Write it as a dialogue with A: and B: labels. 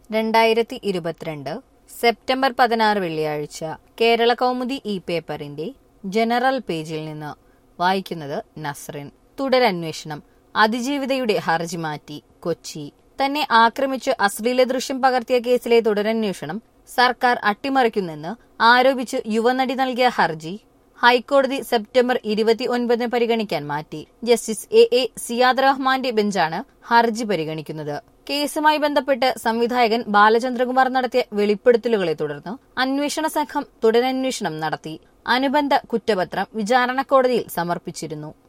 A: രണ്ടായിരത്തി ഇരുപത്തിരണ്ട് സെപ്റ്റംബർ പതിനാറ് വെള്ളിയാഴ്ച കേരള കൗമുദി ഇ പേപ്പറിന്റെ ജനറൽ പേജിൽ നിന്ന് വായിക്കുന്നത് നസ്റിൻ തുടരന്വേഷണം അതിജീവിതയുടെ ഹർജി മാറ്റി കൊച്ചി തന്നെ ആക്രമിച്ച് അശ്ലീല ദൃശ്യം പകർത്തിയ കേസിലെ തുടരന്വേഷണം സർക്കാർ അട്ടിമറിക്കുന്നെന്ന് ആരോപിച്ച് യുവനടി നൽകിയ ഹർജി ഹൈക്കോടതി സെപ്റ്റംബർ ഇരുപത്തി ഒൻപതിന് പരിഗണിക്കാൻ മാറ്റി ജസ്റ്റിസ് എ എ സിയാദ് റഹ്മാന്റെ ബെഞ്ചാണ് ഹർജി പരിഗണിക്കുന്നത് കേസുമായി ബന്ധപ്പെട്ട് സംവിധായകൻ ബാലചന്ദ്രകുമാർ നടത്തിയ വെളിപ്പെടുത്തലുകളെ തുടർന്ന് അന്വേഷണ സംഘം തുടരന്വേഷണം നടത്തി അനുബന്ധ കുറ്റപത്രം വിചാരണ കോടതിയിൽ സമർപ്പിച്ചിരുന്നു